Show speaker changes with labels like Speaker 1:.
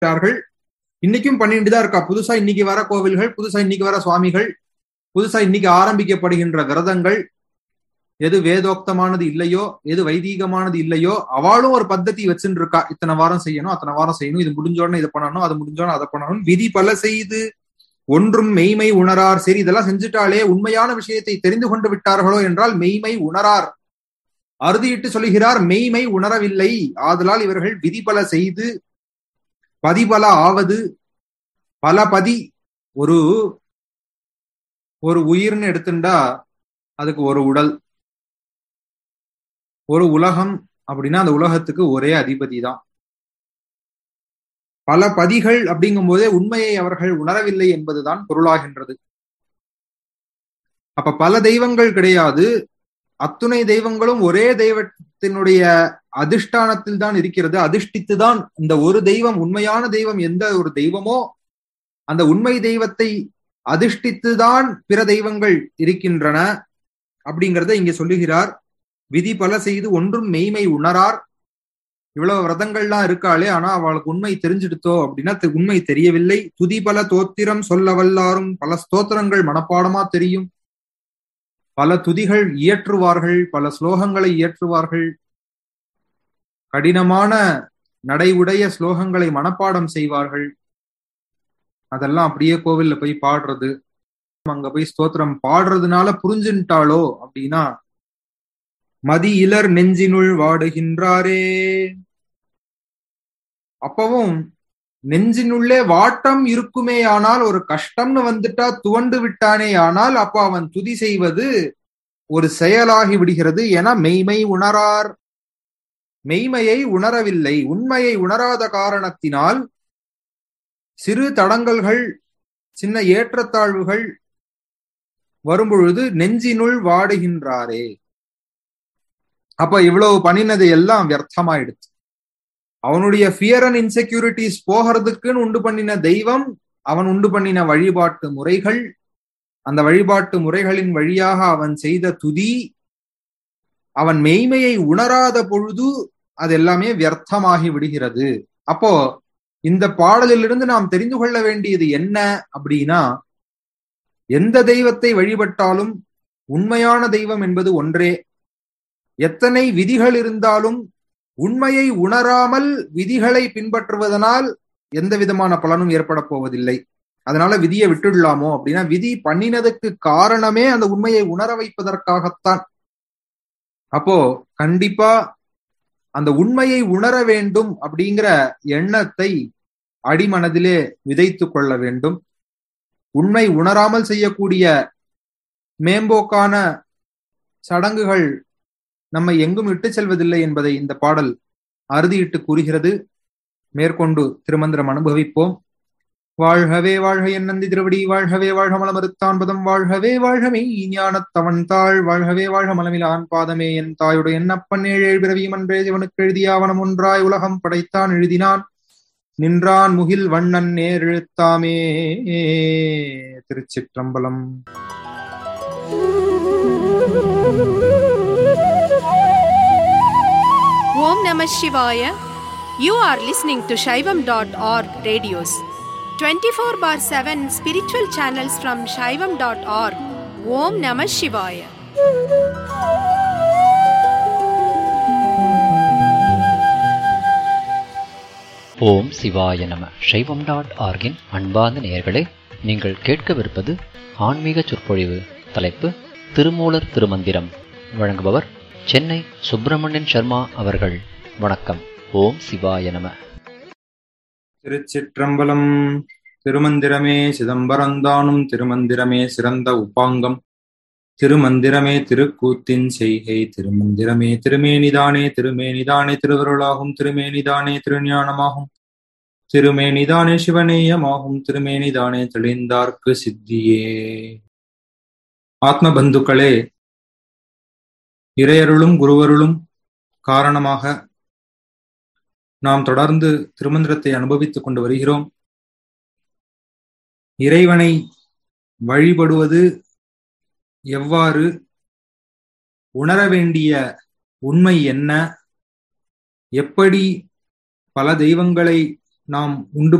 Speaker 1: இருக்கிறார்கள் இன்னைக்கும் பண்ணிட்டு தான் இருக்கா புதுசா இன்னைக்கு வர கோவில்கள் புதுசா இன்னைக்கு வர சுவாமிகள் புதுசா இன்னைக்கு ஆரம்பிக்கப்படுகின்ற விரதங்கள் எது வேதோக்தமானது இல்லையோ எது வைதீகமானது இல்லையோ அவளும் ஒரு பத்ததி வச்சுட்டு இருக்கா இத்தனை வாரம் செய்யணும் அத்தனை வாரம் செய்யணும் இது முடிஞ்சோடனே இதை பண்ணணும் அது முடிஞ்சோடனே அதை பண்ணணும் விதி பல செய்து ஒன்றும் மெய்மை உணரார் சரி இதெல்லாம் செஞ்சுட்டாலே உண்மையான விஷயத்தை தெரிந்து கொண்டு விட்டார்களோ என்றால் மெய்மை உணரார் அறுதியிட்டு சொல்லுகிறார் மெய்மை உணரவில்லை ஆதலால் இவர்கள் விதிபல செய்து பதிபல ஆவது பல பதி ஒரு ஒரு உயிர்னு எடுத்துட்டா அதுக்கு ஒரு உடல் ஒரு உலகம் அப்படின்னா அந்த உலகத்துக்கு ஒரே அதிபதி தான் பல பதிகள் அப்படிங்கும் போதே உண்மையை அவர்கள் உணரவில்லை என்பதுதான் பொருளாகின்றது அப்ப பல தெய்வங்கள் கிடையாது அத்துணை தெய்வங்களும் ஒரே தெய்வத்தினுடைய அதிஷ்டானத்தில் தான் இருக்கிறது அதிஷ்டித்து தான் இந்த ஒரு தெய்வம் உண்மையான தெய்வம் எந்த ஒரு தெய்வமோ அந்த உண்மை தெய்வத்தை அதிஷ்டித்துதான் பிற தெய்வங்கள் இருக்கின்றன அப்படிங்கிறத இங்க சொல்லுகிறார் விதி பல செய்து ஒன்றும் மெய்மை உணரார் இவ்வளவு விரதங்கள்லாம் இருக்காளே ஆனா அவளுக்கு உண்மை தெரிஞ்சிடுத்தோ அப்படின்னா உண்மை தெரியவில்லை துதி பல தோத்திரம் சொல்ல வல்லாரும் பல ஸ்தோத்திரங்கள் மனப்பாடமா தெரியும் பல துதிகள் இயற்றுவார்கள் பல ஸ்லோகங்களை இயற்றுவார்கள் கடினமான நடைவுடைய ஸ்லோகங்களை மனப்பாடம் செய்வார்கள் அதெல்லாம் அப்படியே கோவில்ல போய் பாடுறது அங்க போய் ஸ்தோத்திரம் பாடுறதுனால புரிஞ்சுட்டாளோ அப்படின்னா மதி இலர் நெஞ்சினுள் வாடுகின்றாரே அப்பவும் நெஞ்சினுள்ளே வாட்டம் இருக்குமே ஆனால் ஒரு கஷ்டம்னு வந்துட்டா துவண்டு விட்டானே ஆனால் அப்ப அவன் துதி செய்வது ஒரு செயலாகி விடுகிறது என மெய்மை உணரார் மெய்மையை உணரவில்லை உண்மையை உணராத காரணத்தினால் சிறு தடங்கல்கள் சின்ன ஏற்றத்தாழ்வுகள் வரும்பொழுது நெஞ்சினுள் வாடுகின்றாரே அப்ப இவ்வளவு பண்ணினது எல்லாம் வியர்த்தமாயிடுச்சு அவனுடைய ஃபியர் அண்ட் இன்செக்யூரிட்டிஸ் போகிறதுக்குன்னு உண்டு பண்ணின தெய்வம் அவன் உண்டு பண்ணின வழிபாட்டு முறைகள் அந்த வழிபாட்டு முறைகளின் வழியாக அவன் செய்த துதி அவன் மெய்மையை உணராத பொழுது அது எல்லாமே வியர்த்தமாகி விடுகிறது அப்போ இந்த பாடலிலிருந்து நாம் தெரிந்து கொள்ள வேண்டியது என்ன அப்படின்னா எந்த தெய்வத்தை வழிபட்டாலும் உண்மையான தெய்வம் என்பது ஒன்றே எத்தனை விதிகள் இருந்தாலும் உண்மையை உணராமல் விதிகளை பின்பற்றுவதனால் எந்த விதமான பலனும் ஏற்பட போவதில்லை அதனால விதியை விட்டுடலாமோ அப்படின்னா விதி பண்ணினதுக்கு காரணமே அந்த உண்மையை உணர வைப்பதற்காகத்தான் அப்போ கண்டிப்பா அந்த உண்மையை உணர வேண்டும் அப்படிங்கிற எண்ணத்தை அடிமனதிலே விதைத்து கொள்ள வேண்டும் உண்மை உணராமல் செய்யக்கூடிய மேம்போக்கான சடங்குகள் நம்மை எங்கும் இட்டு செல்வதில்லை என்பதை இந்த பாடல் அறுதியிட்டு கூறுகிறது மேற்கொண்டு திருமந்திரம் அனுபவிப்போம் வாழ்கவே வாழ்க என் நந்தி திருவடி வாழ்கவே வாழ்க மலமறுத்தான் பதம் வாழ்கவே வாழ்கமே ஞானத்தவன் தாழ் வாழ்கவே வாழ்க மலமிலான் பாதமே என் தாயுடைய என்னப்பன் ஏழு பிறவியும் அன்றே இவனுக்கு எழுதியாவனம் ஒன்றாய் உலகம் படைத்தான் எழுதினான் நின்றான் முகில் வண்ணன் நேர் எழுத்தாமே திருச்சிற்றம்பலம்
Speaker 2: Om Namah Shivaya. You are listening to Shaivam.org radios. 24 bar 7 spiritual channels from Shaivam.org. Om Namah Shivaya.
Speaker 3: ஓம் சிவாய நம சைவம் டாட் ஆர்கின் அன்பார்ந்த நேயர்களே நீங்கள் கேட்கவிருப்பது ஆன்மீக சொற்பொழிவு தலைப்பு திருமூலர் திருமந்திரம் வழங்குபவர் சென்னை சுப்பிரமணியன் சர்மா அவர்கள் வணக்கம் ஓம் சிவாய நம
Speaker 1: திருச்சிற்றம்பலம் திருமந்திரமே சிதம்பரந்தானும் திருமந்திரமே சிறந்த உப்பாங்கம் திருமந்திரமே திருக்கூத்தின் செய்கை திருமந்திரமே திருமேனிதானே திருமேனிதானே திருவருளாகும் திருமேனிதானே திருஞானமாகும் திருமேனிதானே சிவநேயமாகும் திருமேனிதானே தெளிந்தார்க்கு சித்தியே ஆத்ம பந்துக்களே இறையருளும் குருவருளும் காரணமாக நாம் தொடர்ந்து திருமந்திரத்தை அனுபவித்துக் கொண்டு வருகிறோம் இறைவனை வழிபடுவது எவ்வாறு உணர வேண்டிய உண்மை என்ன எப்படி பல தெய்வங்களை நாம் உண்டு